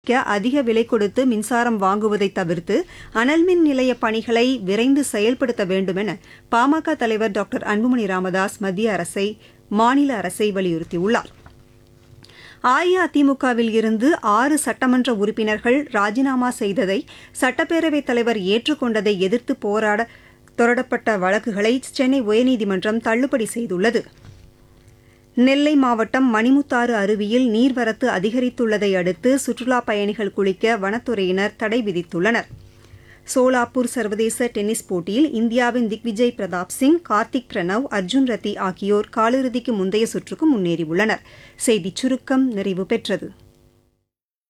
அதிக விலை கொடுத்து மின்சாரம் வாங்குவதை தவிர்த்து அனல் மின் நிலைய பணிகளை விரைந்து செயல்படுத்த வேண்டுமென பாமக தலைவர் டாக்டர் அன்புமணி ராமதாஸ் மத்திய அரசை மாநில அரசை வலியுறுத்தியுள்ளார் அஇஅதிமுகவில் இருந்து ஆறு சட்டமன்ற உறுப்பினர்கள் ராஜினாமா செய்ததை சட்டப்பேரவைத் தலைவர் ஏற்றுக்கொண்டதை எதிர்த்து போராட தொடரப்பட்ட வழக்குகளை சென்னை உயர்நீதிமன்றம் தள்ளுபடி செய்துள்ளது நெல்லை மாவட்டம் மணிமுத்தாறு அருவியில் நீர்வரத்து அதிகரித்துள்ளதை அடுத்து சுற்றுலாப் பயணிகள் குளிக்க வனத்துறையினர் தடை விதித்துள்ளனர் சோலாப்பூர் சர்வதேச டென்னிஸ் போட்டியில் இந்தியாவின் திக்விஜய் பிரதாப் சிங் கார்த்திக் பிரணவ் அர்ஜுன் ரத்தி ஆகியோர் காலிறுதிக்கு முந்தைய சுற்றுக்கு முன்னேறியுள்ளனர் செய்திச் சுருக்கம் நிறைவு பெற்றது